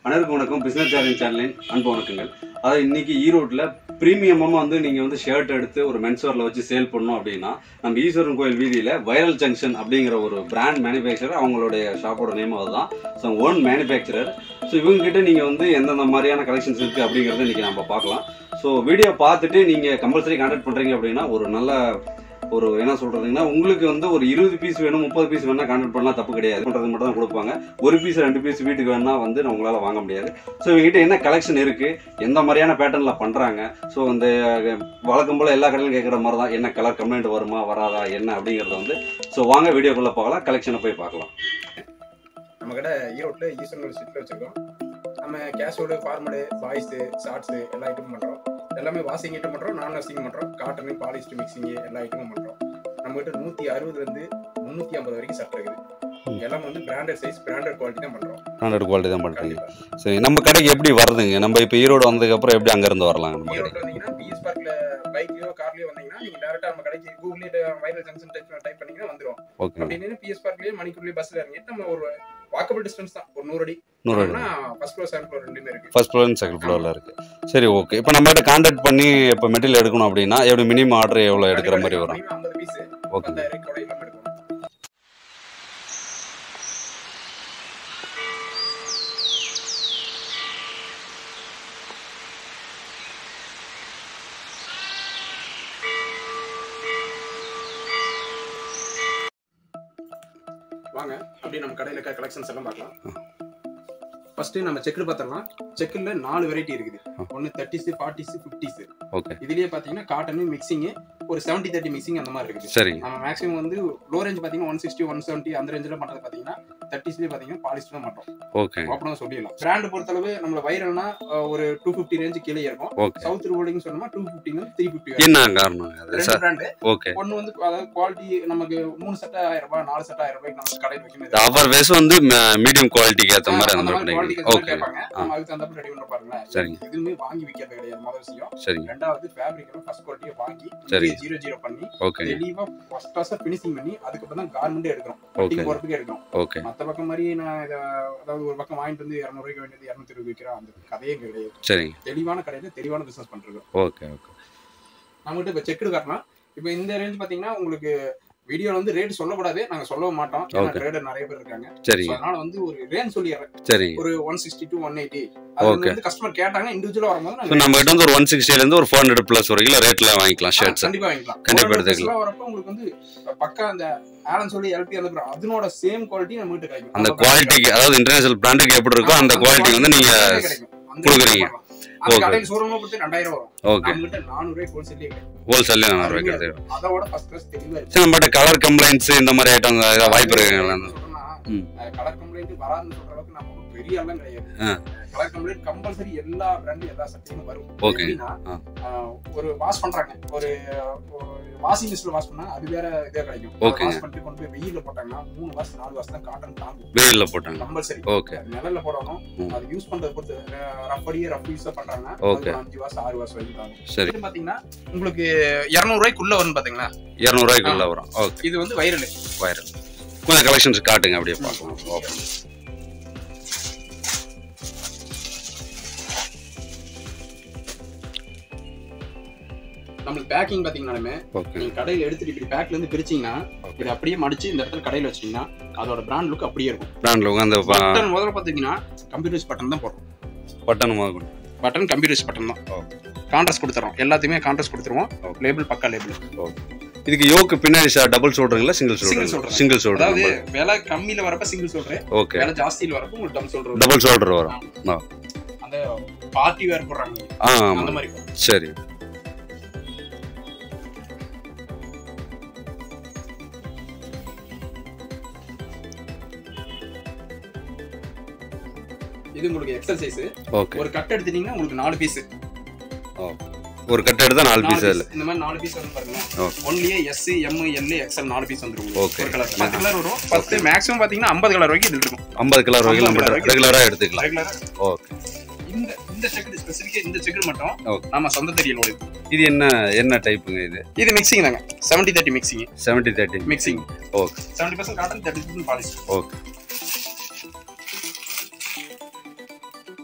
அனைவருக்கும் வணக்கம் business challenge சேனலின் அன்பு வணக்கங்கள் அதாவது இன்னைக்கு ஈரோட்டில் ப்ரீமியமாக வந்து நீங்கள் வந்து ஷர்ட் எடுத்து ஒரு மென்ஸ்வேரில் வச்சு சேல் பண்ணோம் அப்படின்னா நம்ம ஈஸ்வரன் கோயில் வீதியில் வைரல் ஜங்ஷன் அப்படிங்கிற ஒரு பிராண்ட் மேனுஃபேக்சரர் அவங்களுடைய ஷாப்போட நேம் அதுதான் ஸோ ஓன் மேனுஃபேக்சரர் ஸோ இவங்ககிட்ட நீங்கள் வந்து எந்தெந்த மாதிரியான கலெக்ஷன்ஸ் இருக்குது அப்படிங்கிறத இன்றைக்கி நம்ம பார்க்கலாம் ஸோ வீடியோ பார்த்துட்டு நீங்கள் கம்பல்சரி கான்டாக்ட் பண்ணுறீங்க அப்படின்னா ஒரு நல்ல ஒரு என்ன சொல்றதுங்கன்னா உங்களுக்கு வந்து ஒரு இருபது பீஸ் வேணும் முப்பது பீஸ் வேணா கான்டாக்ட் பண்ணலாம் தப்பு கிடையாது பண்றது மட்டும் தான் கொடுப்பாங்க ஒரு பீஸ் ரெண்டு பீஸ் வீட்டுக்கு வேணா வந்து உங்களால வாங்க முடியாது ஸோ இவங்ககிட்ட என்ன கலெக்ஷன் இருக்கு எந்த மாதிரியான பேட்டர்ன்ல பண்றாங்க ஸோ இந்த அஹ், வழக்கம் போல எல்லா கடையிலும் கேட்குற மாதிரி தான் என்ன கலர் கம்ப்ளைண்ட் வருமா வராதா என்ன அப்படிங்கறத வந்து ஸோ வாங்க வீடியோக்குள்ள பார்க்கலாம் கலெக்ஷனை போய் பார்க்கலாம் நம்ம கடை ஈரோட்டில் ஈஸ்வரன் ஸ்ட்ரீட்ல வச்சிருக்கோம் நம்ம கேஷோடு ஃபார்மடு பாய்ஸு ஷார்ட்ஸு எல்லா ஐட்டமும் பண்ணுறோம் எல்லாமே வாஷிங் ஐட்டம் பண்ணுறோம் நான் வாஷிங் பண்ணுறோம் காட்டனு பாலிஸ்டர் மிக்சிங்கு எல்லா ஐட்டமும் பண்ணுறோம் நம்மகிட்ட நூற்றி அறுபதுலேருந்து முந்நூற்றி ஐம்பது வரைக்கும் சட்டை இருக்குது எல்லாமே வந்து பிராண்டட் சைஸ் பிராண்டட் குவாலிட்டி தான் பண்ணுறோம் ஹண்ட்ரட் குவாலிட்டி தான் பண்றீங்க கண்டிப்பாக சரி நம்ம கடைக்கு எப்படி வருதுங்க நம்ம இப்போ ஈரோடு வந்ததுக்கு அப்புறம் எப்படி அங்கிருந்து வரலாம் நம்ம கடைக்கு ஈரோட்டில் வந்தீங்கன்னா பிஎஸ் பார்க்கில் பைக்லையோ கார்லையோ வந்தீங்கன்னா நீங்கள் டேரெக்டாக நம்ம கடைக்கு கூகுளே வைரல் ஜங்ஷன் டைப் டைப் பண்ணீங்கன்னா வந்துடும் ஓகே அப்படின்னு பிஎஸ் பார்க்லேயே மணிக்கூர்லேயே பஸ்ஸில் இறங்கிட்டு நம்ம ஒரு வாக்கபிள் டிஸ்டன்ஸ் தான் ஒரு நூறு அடி நூறு அடி. ஃபர்ஸ்ட் ஃப்ளோர் செகண்ட் ஃப்ளோர் ரெண்டுமே இருக்கு ஃபர்ஸ்ட் ஃப்ளோர் செகண்ட் ஃப்ளோரில் இருக்கு சரி ஓகே இப்போ நம்மகிட்ட கான்டாக்ட் பண்ணி இப்போ மெட்டீரியல் எடுக்கணும் அப்படின்னா எப்படி மினிமம் ஆர்டர் எவ்வளோ எடுக்கிற மாதிரி வரும் ஐம்பது பீஸ் ஓகே பத்தாயிரம் கூட இல்லாம எடுக்கணும் வாங்க அப்படியே நம்ம கடையில் இருக்க கலெக்ஷன்ஸ் எல்லாம் பார்க்கலாம் ஃபர்ஸ்ட் நம்ம செக்குடு பார்த்துடலாம் செக்குல நாலு வெரைட்டி இருக்குது ஆ. ஒன்னு தேர்ட்டிஸ் ஃபார்ட்டிஸ் ஃபிஃப்டிஸ் ஓகே இதுலயே பாத்தீங்கன்னா காட்டனு மிக்சிங் ஒரு செவன்டி தேர்ட்டி மிக்சிங் அந்த மாதிரி இருக்குது சரிங்க நம்ம மேக்ஸிமம் வந்து லோ ரேஞ்ச் பாத்தீங்கன்னா ஒன் சிக்ஸ்டி ஒன் செவன்ட்டி அந்த ரேஞ்சில் பண்றது பாத்தீங்கன்னா தேர்ட்டிஸ்லேயே பாத்தீங்கன்னா பாலிஸ்டர் தான் மாட்டோம் ஓகே ஓப்பனாக சொல்லிடலாம் பிராண்ட் பொறுத்தளவு நம்மள வைரல்னா அஹ், ஒரு டூ ஃபிஃப்டி ரேஞ்சு கீழே இருக்கும் ஓகே சவுத் ரோலிங் சொன்னோமா டூ ஃபிஃப்டின்னு த்ரீ ஃபிஃப்டி என்ன காரணம் அது ரெண்டு சார் பிராண்டு ஓகே ஒன்னு வந்து அதாவது குவாலிட்டி நமக்கு மூணு செட் ஆயிரம் ரூபாய் நாலு செட் ஆயிரம் ரூபாய்க்கு நம்ம கடையில் வைக்கணும் அவர் வேஸ் வந்து மீடியம் குவாலிட்டிக்கு ஏற்ற மாதிரி அந்த அந்த மாதிரி மாதிரி பண்ணிக்கிறீங்க குவாலிட்டி ஓகே கேட்பாங்க நம்ம அதுக்கு தகுந்த ரெடி பண்ண பாருங்களேன் சரிங்க. எதுவுமே வாங்கி விற்கிறது கிடையாது முதல் விஷயம் சரிங்க ரெண்டாவது ஃபேப்ரிக் ஃபர்ஸ்ட் குவாலிட்டியை வாங்கி சரி. ஜீரோ ஜீரோ பண்ணி ஓகேங்க தெளிவா ஃபர்ஸ்ட் கிளாஸா ஃபினிஷிங் பண்ணி அதுக்கப்புறம் தான் கார்மெண்டே எடுக்கிறோம் ஓகே கட்டிங் போறதுக்கு எடுக்கிறோம் ஓகே மத்த பக்கம் மாதிரி நான் இத அதாவது ஒரு பக்கம் வாங்கிட்டு வந்து இரநூறுவாய்க்கு வேண்டியது இரநூத்தி இருபது விற்கிறோம் அந்த கதையே கிடையாது சரிங்க தெளிவான கடையில தெளிவான பிசினஸ் பண்றது ஓகே ஓகே நம்மகிட்ட இப்போ செக்குடு காட்டலாம் இப்போ இந்த ரேஞ்ச் பாத்தீங்கன்னா உங்களுக்கு வீடியோல வந்து ரேட் சொல்லக்கூடாது நாங்க சொல்லவும் மாட்டோம் ஏன்னா Okay. ட்ரேடர் நிறைய பேர் இருக்காங்க So, சரிங்க அதனால வந்து ஒரு ரேஞ்ச் சொல்லிடுறேன் சரிங்க ஒரு one sixty to one eighty அது Okay. வந்து கஸ்டமர் கேட்டாங்க இண்டிவிஜுவலா வரும்போது ஸோ நாங்க நம்ம கிட்ட வந்து ஒரு ஒன் சிக்ஸ்டிலேருந்து ஒரு ஃபோர் ஹண்ட்ரட் ப்ளஸ் வரைக்கும் ரேட்டில் வாங்கிக்கலாம் ஆ, ஷர்ட்ஸ் கண்டிப்பா வாங்கிக்கலாம் கண்டிப்பா ஒரு எடுத்துக்கலாம். dress வரப்ப உங்களுக்கு வந்து பக்கா அந்த ஆலன் சொல்லி எல்பி அந்த பிற- அதனோட சேம் குவாலிட்டி நம்ம கிட்ட கிடைக்கும் அந்த நம்ம குவாலிட்டிக்கு அதாவது இன்டர்நேஷனல் பிராண்டுக்கு எப்படி இருக்கோ அந்த குவாலிட்டி வந்து நீங்க கிடைக்கும். அந்த கொடுக்குறீங்க. ரேட்ல அந்த Okay. கடையில் ஷோரூம்ல கொடுத்து ரெண்டாயிரம் வரும் ஓகே நம்ம கிட்ட நானூறு ரூபாய் ஹோல்சேலே கிடைக்கும் ஹோல்சேல்லே நான் வைக்கிறது அதோட ஃபர்ஸ்ட் கிளாஸ் தெளிவா இருக்கு சரி நம்மகிட்ட கலர் கம்ப்ளைண்ட்ஸ் இந்த மாதிரி ஐட்டம் ஏதாவது வாய்ப்பு இருக்குங்களா ம். கலர் கம்ப்ளைண்ட் வராதுன்னு சொல்ற அளவுக்கு நம்ம ஒண்ணும் பெரிய ஆள்லாம் கிடையாது ஆ. கலர் கம்ப்ளைண்ட் கம்பல்சரி எல்லா பிராண்டும் எல்லா சட்டையும் வரும் Okay. எப்படின்னா, ஆ. ஆ, ஒரு வாஷ் பண்றாங்க ஒரு வாஷிங் மிஷின்ல வாஷ் பண்ணா அது வேற இதே கிடைக்கும் Okay. வாஷ் பண்ணிட்டு கொண்டு போய் வெயில்ல போட்டாங்கன்னா மூணு வாஷம் நாலு வாஷம் தான் காட்டன் தாங்கும் வெயிலில் போட்டாங்க கம்பல்சரி ஓகே நிழல்ல போடணும் ம். அது யூஸ் பண்றத பொறுத்து ரப்படியே ரஃப் யூஸ் பண்றாங்கன்னா Okay. அது ஒரு அஞ்சு வாஷம் ஆறு வாஷம் வரைக்கும் தாங்கும் சரி இது பாத்தீங்கன்னா உங்களுக்கு இருநூறு ரூபாய்க்குள்ள வரும் பாத்தீங்களா இரநூறுவாய்க்குள்ள வரும் ஓகே இது வந்து வைரல் வைரல் கொஞ்சம் கலெக்ஷன்ஸ் காட்டுங்க அப்படியே பார்க்கலாம் ஓகே நம்மளுக்கு பேக்கிங் பாத்தீங்கன்னாலுமே ஓகே நீங்க கடையில எடுத்துட்டு இப்படி பேக்ல இருந்து பிரிச்சீங்கன்னா ஓகே இது அப்படியே மடிச்சு இந்த இடத்துல கடையில வச்சீங்கன்னா அதோட பிராண்ட் லுக் அப்படியே இருக்கும் பிராண்டில் உட்காந்து பட்டன் முதல்ல பாத்தீங்கன்னா கம்ப்யூட்டர்ஸ் பட்டன் தான் போடுறோம் பட்டன் மாதிரி பட்டன் கம்ப்யூட்டர்ஸ் பட்டன் தான் ஓ. கான்ட்ராஸ்ட் கொடுத்துறோம் எல்லாத்தையுமே கான்ட்ராஸ்ட் கொடுத்துருவோம் ஓகே. லேபிள் பக்கா லேபிள் இதுக்கு யோக்கு பின்னாடி சார் டபுள் சொல்றீங்களா சிங்கிள் Single சொல்றீங்க சொல்றேன். சிங்கிள் அதாவது சொல்றேன் விலை கம்மியில வரப்ப சிங்கிள் சொல்றேன் ஓகே விலை ஜாஸ்தியில வரப்ப உங்களுக்கு டபுள் சொல்றேன் டபுள் ஷோல்டர் வரும் ஆ. அந்த பார்ட்டி வேர் போடுறாங்க ஆ அந்த ஆமாம் மாதிரி போடும். சரி இது உங்களுக்கு எக்ஸல் சைஸ் ஓகே ஒரு கட் எடுத்துட்டீங்கன்னா உங்களுக்கு நாலு பீஸ் ஒரு கட்டு எடுத்தா நாலு பீஸ் அதில் இந்த மாதிரி நாலு பீஸ் வந்து பாருங்க ஓகே ஒன்லியே எஸ் எம் எல் எக்ஸ்எல் நாலு பீஸ் வந்துரும் உங்களுக்கு. Okay. ஒரு கலர் பத்து கலர் வரும் பத்து மேக்ஸிமம் பாத்தீங்கன்னா ஐம்பது கலர் வரைக்கும் இது இருக்கும் ஐம்பது கிலோ வரைக்கும் நம்ம 50 கிலோ ரெகுலராக எடுத்துக்கலாம் ரெகுலரா ஓகே இந்த இந்த செக்குடு ஸ்பெசிஃபிக்கா இந்த செக்குடு மட்டும் Okay. நம்ம சொந்த தெரியலோட இது என்ன என்ன டைப்புங்க இது இது மிக்சிங் தாங்க seventy thirty mixing seventy thirty mixing okay seventy percent cotton thirty percent polyester okay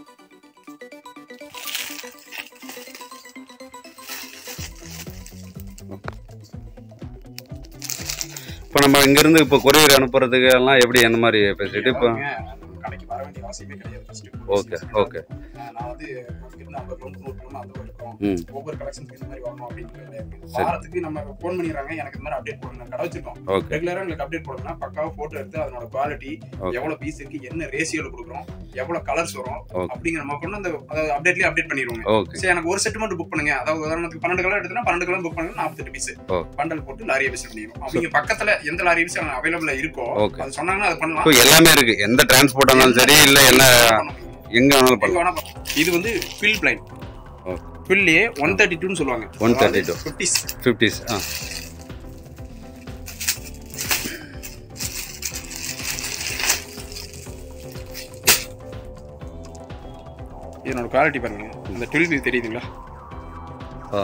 இப்போ நம்ம இங்கேருந்து இப்போ கொரியர் அனுப்புறதுக்கு எல்லாம் எப்படி எந்த மாதிரி ஃபெசிலிட்டி இப்போ பாருங்க, நம்ம கடைக்கு வர வேண்டிய அவசியமே கிடையாது first. ஓகே ஓகே அஹ் நான் வந்து இங்கிருந்து ஐம்பது கிலோமீட்டர் நூறு கிலோமீட்டர் அந்த இருக்கும் ம் ஒவ்வொரு கலெக்ஷனுக்கு இந்த மாதிரி வரணும் அப்படின்னு கிடையாது சரி. வாரத்துக்கு நம்ம ஃபோன் பண்ணிடுறாங்க எனக்கு இந்த மாதிரி அப்டேட் போடுங்க கடை வச்சிருக்கோம் ஓகே ரெகுலரா எங்களுக்கு அப்டேட் போடணும்னா பக்காவா போட்டோ எடுத்து அதனோட குவாலிட்டி Okay. எவ்வளவு பீஸ் இருக்கு என்ன ரேஷியோல கொடுக்குறோம் எவ்வளவு கலர்ஸ் வரும் Okay. அப்படிங்கிற நம்ம கொண்டு அந்த அப்டேட்லயே அப்டேட் பண்ணிடுவோங்க ஓகே சரி எனக்கு ஒரு செட் மட்டும் புக் பண்ணுங்க அதாவது உதாரணத்துக்கு பன்னெண்டு கலர் எடுத்தா பன்னெண்டு கலர் புக் பண்ணுங்க நாற்பத்தெட்டு பீஸ் Okay. பண்டல் போட்டு லாரியை விசிட் பண்ணிடுவோம் அவங்க பக்கத்துல எந்த லாரி விசிட் அவைலபிளா இருக்கோ Okay. அது சொன்னாங்கன்னா அது பண்ணலாம் இப்போ எல்லாமே இருக்கு எந்த டிரான்ஸ்போர்ட் இருந்தாலும் சரி இல்லை என்ன எங்க வேணாலும் எங்க பண்ணலாம் வேணா பண்ணலாம். இது வந்து ஃபில் பிளைன் Okay. ஃபில்லே ஒன் தேர்ட்டி டூன்னு சொல்லுவாங்க 132. ஃபிஃப்டிஸ் ஃபிஃப்டிஸ் ஆ இதனோட குவாலிட்டி பாருங்க அந்த டுவெல் வியூ தெரியுதுங்களா ஆ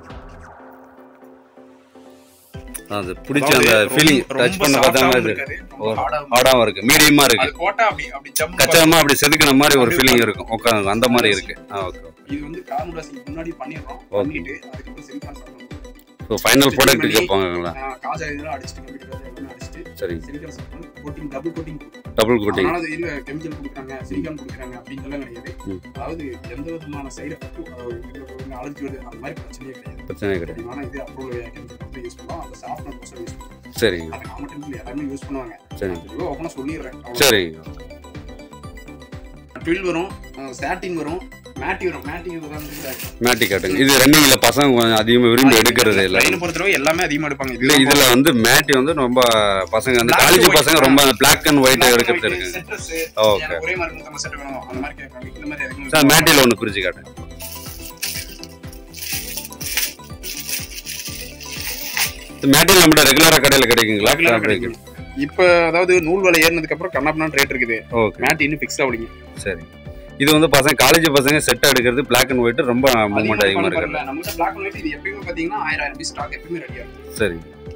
அது பிடிச்ச அந்த அதாவது ஃபீலிங் ரொம்ப- டச் ரொம்ப பண்ண soft பார்த்தா ஆவும் இது இருக்காது, ரொம்ப hard ஆவும் ஹார்டாகவும் இருக்கு மீடியமா இருக்கு அது போட்டா அப்படி அப்படி ஜம்ப் கச்சாம அப்படி செதுக்கின மாதிரி ஒரு ஃபீலிங் இருக்கும் உட்காந்து அந்த மாதிரி இருக்கு ஆ ஓகே இது வந்து கார்முடாசிங் முன்னாடி பண்ணிடுறோம் பண்ணிட்டு அதுக்கப்புறம் சிலிக்கான் சாப்பிடணும் ஸோ ஃபைனல் ப்ராடக்ட் கேட்பாங்களா காஜா இதெல்லாம் அடிச்சுட்டு கம்ப்யூட்டர் எல்லாமே அடிச்சுட்டு சரி சிலிக்கான் சாப்பிடணும் coating double coating double coating அதனால அது இல்ல கெமிக்கல் கொடுக்குறாங்க சிலிக்கான் கொடுக்குறாங்க அப்படின்றலாம் கிடையாது ம். அதாவது எந்த விதமான சைடு எஃபெக்டும் அலர்ஜி வருது அந்த மாதிரி பிரச்சனையே கிடையாது பிரச்சனை கிடையாது அதிகமான இது அப்ரூவல் கெமிக்கல் யூஸ் பண்ணலாம் அந்த சாஃப்ட்வேர் கோசம் யூஸ் பண்ணுவோம் சரிங்க அது காமன் எல்லாருமே யூஸ் பண்ணுவாங்க சரி தெளிவாக ஓப்பனாக சொல்லிடுறேன் சரிங்க ட்வில் வரும் சாட்டின் வரும் மேட்டி வரும் மேட்டி உதாரணத்துக்கு மேட்டி காட்டுங்க இது ரன்னிங்ல பசங்க கொஞ்சம் அதிகமா விரும்பி எடுக்கிறது இல்லை ட்ரெயினை பொறுத்தளவு எல்லாமே அதிகமாக எடுப்பாங்க இல்ல இதுல வந்து மேட்டி வந்து ரொம்ப பசங்க அந்த Black காலேஜ் and white. பசங்க ரொம்ப பிளாக் அண்ட் ஒயிட் எடுக்கிறது Black and இருக்குங்க white, setters, ஓகே எனக்கு ஒரே மாதிரி நம்ம செட் வேணும் அந்த மாதிரி கேட்கறாங்க இந்த மாதிரி அதிகமா சார் மேட்டில ஒன்று பிரிச்சு காட்டுங்க மேட்டில் நம்மகிட்ட ரெகுலரா கடையில கிடைக்குங்களா Regular ஆ கிடைக்கும். இப்ப அதாவது நூல் விலை ஏறினதுக்கு அப்புறம் கண்ணாப்னா ரேட் இருக்குது ஓகே மேட் இன்னும் ஃபிக்ஸ் ஆகுங்க சரி இது வந்து பசங்க காலேஜ் பசங்க செட் எடுக்கிறது பிளாக் அண்ட் ஒயிட் ரொம்ப மூவ்மெண்ட் அதிகமா இருக்கு நம்மகிட்ட பிளாக் அண்ட் ஒயிட் இது எப்பயுமே பாத்தீங்கன்னா ஆயிரம் ஆயிரம் பீஸ் ஸ்டாக் எப்பயுமே ரெடியா இருக்கும் சரி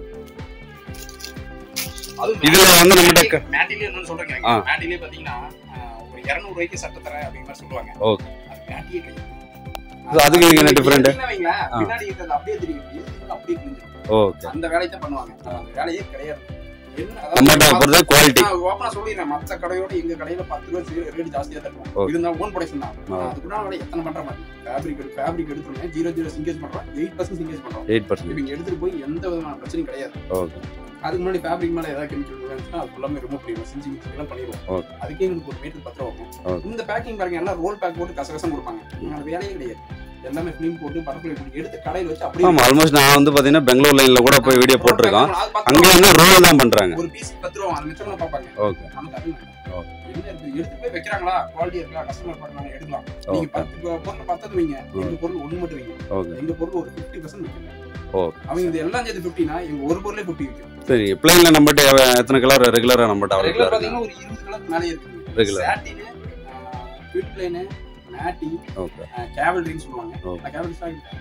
அது இதுல வந்து நம்மகிட்ட க- மேட்டிலே என்னன்னு சொல்றேன் ஆ. மேட்டிலே பாத்தீங்கன்னா ஆஹ், ஒரு 200 ரூபாய்க்கு சட்டை தரேன் அப்படிங்கிற மாதிரி சொல்லுவாங்க ஓகே அது மேட்டியே கிடையாது So, அதுக்கு நீங்க என்ன different? எடுத்தீங்கன்னா வைங்களேன், ஆ. பின்னாடி இருக்கிறது அப்படியே தெரியும் இது அப்படியே கிழிஞ்சிரும். ஓகே அந்த வேலையை தான் பண்ணுவாங்க அந்த வேலையே கிடையாது என்ன, அதாவது நம்மகிட்ட பொறுத்த குவாலிட்டி நான் open ஆ சொல்லிடுறேன். மத்த கடையோட எங்க கடையில பத்து ரூபா சீ- rate ஜாஸ்தியா தருவோம். Okay. இருந்தாலும் own production தான். ஆ. அதுக்குண்டான வேலை எத்தனை பண்ற மாதிரி. fabric எடு- fabric எடுத்துருங்க, zero zero சிங்கேஜ் பண்றோம், 8% சிங்கேஜ் பண்றோம். எயிட் பர்சன்ட் இவங்க எடுத்துட்டு போய் எந்த விதமான பிரச்சனையும் கிடையாது. ஓகே அதுக்கு முன்னாடி fabric மேல ஏதாவது chemical இருந்துச்சுன்னா அது full-ஆமே remove பண்ணிடுவோம். செஞ்சு mix எல்லாம் பண்ணிடுவோம். Okay. அதுக்கே எங்களுக்கு ஒரு மீட்டர் பத்து ரூபா Okay. வரும். இந்த பேக்கிங் பாருங்க எல்லாம் ரோல் பேக் போட்டு கசகசம் கொடுப்பாங்க இவங்க அந்த வேலையே கிடையாது எல்லாமே ஃபிலிம் போட்டு பட்டர்ஃப்ளை போட்டு எடுத்து கடையில வச்சு அப்படியே ஆமா ஆல்மோஸ்ட் நான் வந்து பாத்தீங்கன்னா பெங்களூர் லைன்ல கூட போய் வீடியோ போட்டிருக்கோம் அது பத்து அங்க ரூபா. வந்து ரோல் தான் பண்றாங்க ஒரு பீஸ் பத்து ரூபா அது மிச்சம் பார்ப்பாங்க ஓகே நமக்கு அது வேண்டாம். என்ன இருக்கு எடுத்து போய் வைக்கிறாங்களா குவாலிட்டி இருக்கா கஸ்டமர் பார்க்கறாங்க எடுக்கலாம் நீங்க ஓகே பத்து பொ- பொருள் பத்தது வைங்க எங்க பொருள் ஒண்ணு மட்டும் வைங்க ஓகே எங்க பொருள் ஒரு ஃபிஃப்டி பர்சன்ட் வைக்கணும் ஓகே அவங்க இது எல்லாம் சேர்த்து ஃபிஃப்டினா எங்க ஒரு பொருளே ஃபிஃப்டி விற்கும் சரி பிளைன்ல நம்மகிட்ட எவ- எத்தனை கலர் ரெகுலரா நம்மகிட்ட ரெகுலர் அவைலபிளா பாத்தீங்கன்னா ஒரு இருபது கலர் மேலே இருக்கு Regular. சாட்டின் ட்விட் பிளைனு மேட்டி ஓகே கேவல்ரின்னு சொல்லுவாங்க Okay. நான் கேவல்ரி ஸ்டாக்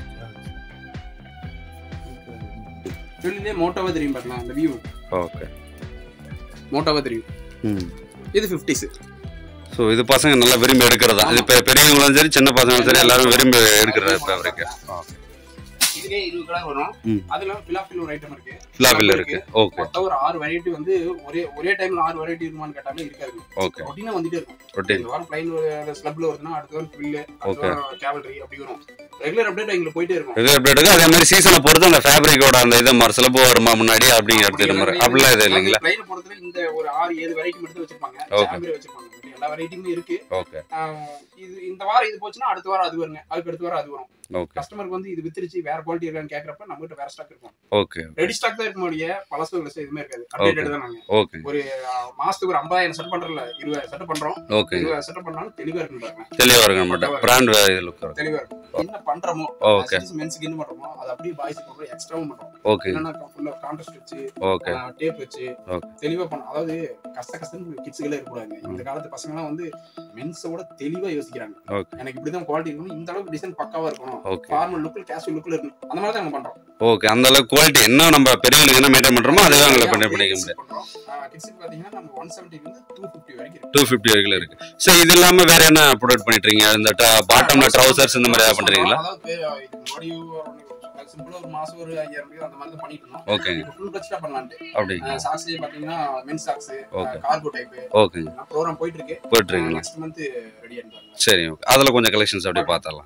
ட்வில்லே மோட்டோவா தெரியும் பாருங்க அந்த வியூ ஓகே மோட்டோவா தெரியும் ம் இது ஃபிஃப்டிஸ் ஸோ இது பசங்க நல்லா விரும்பி எடுக்கிறதா இது பெ- பெரியவங்களும் சரி சின்ன பசங்களும் சரி எல்லாரும் விரும்பி எடுக்கிற ஃபேப்ரிக் இதுலயே இருபது கலர் வரும் ம். அதுல பிலாஃபில் ஒரு ஐட்டம் இருக்கு ஃபிளாபில் இருக்கு ஓகே மொத்தம் ஒரு ஆறு வெரைட்டி வந்து ஒரே ஒரே டைம்ல ஆறு வெரைட்டி இருக்குமான்னு கேட்டாலே இருக்காது ஓகே ரொட்டீனா வந்துட்டே இருக்கும் ரொட்டீன் இந்த வாரம் பிளைன் ஸ்லப்ல வருதுன்னா அடுத்த வாரம் பில்லு Okay. அடுத்த வாரம் கேவல்ரி அப்படி வரும் ரெகுலர் அப்டேட் எங்களுக்கு போயிட்டே இருக்கும் இது எப்படி எடுக்கும் அதே மாதிரி சீசனை பொறுத்து அந்த ஃபேப்ரிக்கோட அந்த இது மாதிரி சிலப்பு வருமா முன்னாடி அப்படிங்க எடுத்துக்கிற மாதிரி அப்படிலாம் இது இல்லைங்களா பிளைன் பொறுத்தவரை இந்த ஒரு ஆறு ஏழு வெரைட்டி மட்டும் வச்சிருப்பாங்க Okay. சாம்பிள் வச்சிருப்பாங்க எல்லா வெரைட்டியுமே இருக்கு ஓகே ஆஹ் இது இந்த வாரம் இது போச்சுன்னா அடுத்த வாரம் அது வருங்க அதுக்கு அடுத்த வாரம் அது வரும் ஓகே கஸ்டமருக்கு வந்து இது வித்துருச்சு வேற குவாலிட்டி இருக்கான்னு கேக்குறப்ப நம்ம கிட்ட வேற ஸ்டாக் இருக்கும் ஓகே ரெடி ஸ்டாக் தான் இருக்க முடிய பழசு இல்லை எதுவுமே இருக்காது அப்டேட்டட் தான் நாங்க ஓகே ஒரு ஆஹ், மாசத்துக்கு ஒரு ஐம்பதாயிரம் செட் பண்றல இருபதாயிரம் செட் பண்றோம் ஓகே இருபதாயிரம் செட் பண்ணாலும் தெளிவா இருக்கும் பாருங்க தெளிவாக இருக்கு நம்மகிட்ட பிராண்ட் இது லுக் வரும் தெளிவா இருக்கும் என்ன பண்றோமோ ஓகே மென்ஸ்க்கு என்ன பண்றோமோ அது அப்படியே பாய்ஸ் பண்றோம் எக்ஸ்ட்ராவும் பண்றோம் ஓகே என்னன்னா ஃபுல்லா கான்ட்ராஸ்ட் வச்சு ஓகே டேப் வச்சு Okay. தெளிவா பண்ண அதாவது கஷ்ட கஷ்டம் கிட்ஸுகளே இருக்கக்கூடாது இந்த காலத்து பசங்க எல்லாம் வந்து மென்ஸோட தெளிவா யோசிக்கிறாங்க Okay. எனக்கு இப்படிதான் குவாலிட்டி இருக்கணும் இந்த அளவுக்கு டிசைன் பக்காவா இருக்கணும் ஓகே ஃபார்மல் லுக்ல கேஷுவல் லுக்ல இருக்கணும் அந்த மாதிரி தான் நம்ம பண்றோம் ஓகே அந்த அளவுக்கு குவாலிட்டி என்ன நம்ம பெரியவங்களுக்கு என்ன மெயின்டைன் பண்றோமோ அதுவே அவங்களை பண்ணி பண்ணிக்க முடியும் கிட்ஸுக்கு பாத்தீங்கன்னா நம்ம ஒன் செவன்ட்டில இருந்து டூ ஃபிஃப்டி வரைக்கும் இருக்கு டூ ஃபிஃப்டி வரைக்கும் இருக்கு சரி இது இல்லாம வேற என்ன ப்ரொடக்ட் பண்ணிட்டு இருக்கீங்க இந்த பாட்டம்ல ட்ரௌசர்ஸ் இந்த மாதிரி ஏதாவது பண்றீங்களா அதாவது பே- இது முன்னாடி சிம்பிளா ஒரு மாசம் ஒரு ஐயாயிரம் ரூபாய் அந்த மாதிரி தான் பண்ணிட்டு இருந்தோம் ஓகேங்க இப்போ ஃபுல் டச்சா பண்ணலான்ட்டு அப்படிங்களா சாக்ஸ்லயே பாத்தீங்கன்னா men socks Okay. Cargo type ஓகேங்க ப்ரோக்ராம் போயிட்டு இருக்கு போயிட்டுருங்களா நெக்ஸ்ட் மந்த் ரெடி ஆயிடுவாங்க சரி ஓகே அதில் கொஞ்சம் கலெக்ஷன்ஸ் அப்படியே பார்த்தரலாம்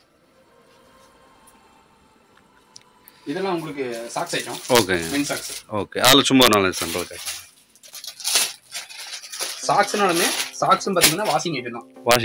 இதெல்லாம் உங்களுக்கு சாக்ஸ் ஐட்டம் ஓகேங்க மென் சாக்ஸ் ஓகே அதில் சும்மா ஒரு நாலு சாம்பிள் கேட்குறேன் சாக்ஸ்னாலுமே சாக்ஸும் பாத்தீங்கன்னா வாஷிங் ஐட்டம் தான் வாஷிங்